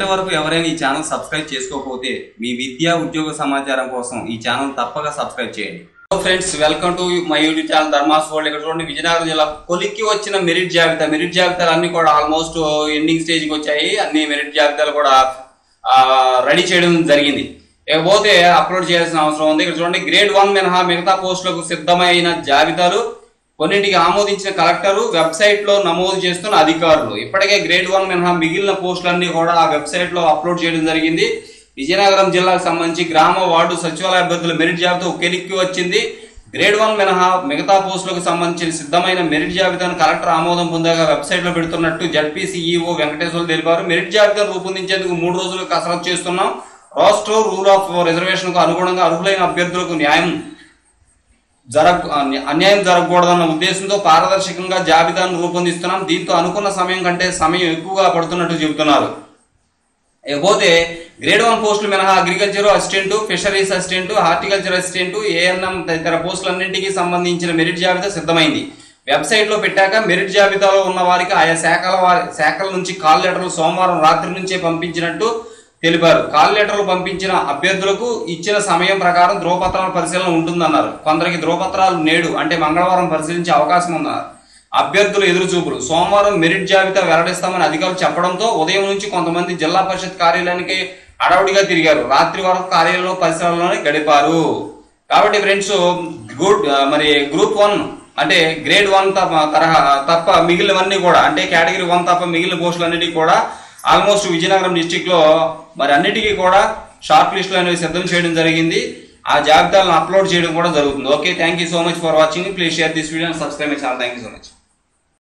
ఇప్పటి వరకు ఎవరైనా ఈ ఛానల్ సబ్స్క్రైబ్ చేసుకోకపోతే మీ విద్యా ఉద్యోగ సమాచారం కోసం ఈ ఛానల్ తప్పక సబ్స్క్రైబ్ చేయండి friends welcome to my YouTube channel Dharma's world ఇక్కడ చూడండి విజయనగరం జిల్లా కొలిక్కి వచ్చిన మెరిట్ జాబితా మెరిట్ జాబితాలు అన్ని కూడా ఆల్మోస్ట్ ఎండింగ్ స్టేజ్కి వచ్చాయి అన్ని మెరిట్ జాబితాలు కూడా రెడీ చేయడం జరిగింది ఇకపోతే అప్లోడ్ చేయాల్సిన అవసరం ఉంది ఇక్కడ చూడండి గ్రేడ్ వన్ మినహా మిగతా పోస్టులకు సిద్ధమైన జాబితాలు కొన్నింటికి ఆమోదించిన కలెక్టరు వెబ్సైట్ లో నమోదు చేస్తున్న అధికారులు ఇప్పటికే గ్రేడ్ వన్ మినహా మిగిలిన పోస్టులన్నీ కూడా ఆ వెబ్సైట్ లో అప్లోడ్ చేయడం జరిగింది విజయనగరం జిల్లాకు సంబంధించి గ్రామ వార్డు సచివాలయ అభ్యర్థుల మెరిట్ జాబితా ఒకెలిక్కి వచ్చింది గ్రేడ్ వన్ మినహా మిగతా పోస్టులకు సంబంధించిన సిద్ధమైన మెరిట్ జాబితాను కలెక్టర్ ఆమోదం పొందాక వెబ్సైట్ లో పెడుతున్నట్టు జడ్పీసీఈఓ వెంకటేశ్వర్లు తెలిపారు మెరిట్ జాబితాను రూపొందించేందుకు మూడు రోజులు కసరత్తు చేస్తున్నాం రాష్ట్ర రూల్ ఆఫ్ రిజర్వేషన్ కు అనుగుణంగా అర్హులైన అభ్యర్థులకు న్యాయం జరగ అన్యాయం జరగకూడదన్న ఉద్దేశంతో పారదర్శకంగా జాబితాను రూపొందిస్తున్నాం దీంతో అనుకున్న సమయం కంటే సమయం ఎక్కువగా పడుతున్నట్టు చెబుతున్నారు ఇకపోతే గ్రేడ్ వన్ పోస్టులు మినహా agriculture assistant fisheries assistant horticulture assistant ANM తదితర పోస్టులన్నింటికీ సంబంధించిన మెరిట్ జాబితా సిద్ధమైంది వెబ్సైట్ లో పెట్టాక మెరిట్ జాబితాలో ఉన్న వారికి ఆయా శాఖల వారి శాఖల నుంచి కాల్ లెటర్లు సోమవారం రాత్రి నుంచే పంపించినట్టు తెలిపారు కాల్ లెటర్లు పంపించిన అభ్యర్థులకు ఇచ్చిన సమయం ప్రకారం ధ్రువపత్రాల పరిశీలన ఉంటుందన్నారు కొందరికి ధ్రువపత్రాలు నేడు అంటే మంగళవారం పరిశీలించే అవకాశం ఉందన్నారు అభ్యర్థుల ఎదురుచూపులు సోమవారం మెరిట్ జాబితా వెల్లడిస్తామని అధికారులు చెప్పడంతో ఉదయం నుంచి కొంతమంది జిల్లా పరిషత్ కార్యాలయానికి అడవుడిగా తిరిగారు రాత్రి వరకు కార్యాలయంలో పరిసరాల్లోనే గడిపారు కాబట్టి ఫ్రెండ్స్ గుడ్ మరి గ్రూప్ వన్ అంటే గ్రేడ్ వన్ తప్ప తరహా తప్ప మిగిలినవన్నీ కూడా అంటే కేటగిరీ వన్ తప్ప మిగిలిన పోస్టులన్నిటికీ కూడా ఆల్మోస్ట్ విజయనగరం డిస్టిక్ లో మరి అన్నిటికీ కూడా షార్ట్ లిస్టులు అనేవి సిద్ధం చేయడం జరిగింది ఆ జాబితాలను అప్లోడ్ చేయడం కూడా జరుగుతుంది okay thank you so much for watching please share this video and subscribe my channel thank you so much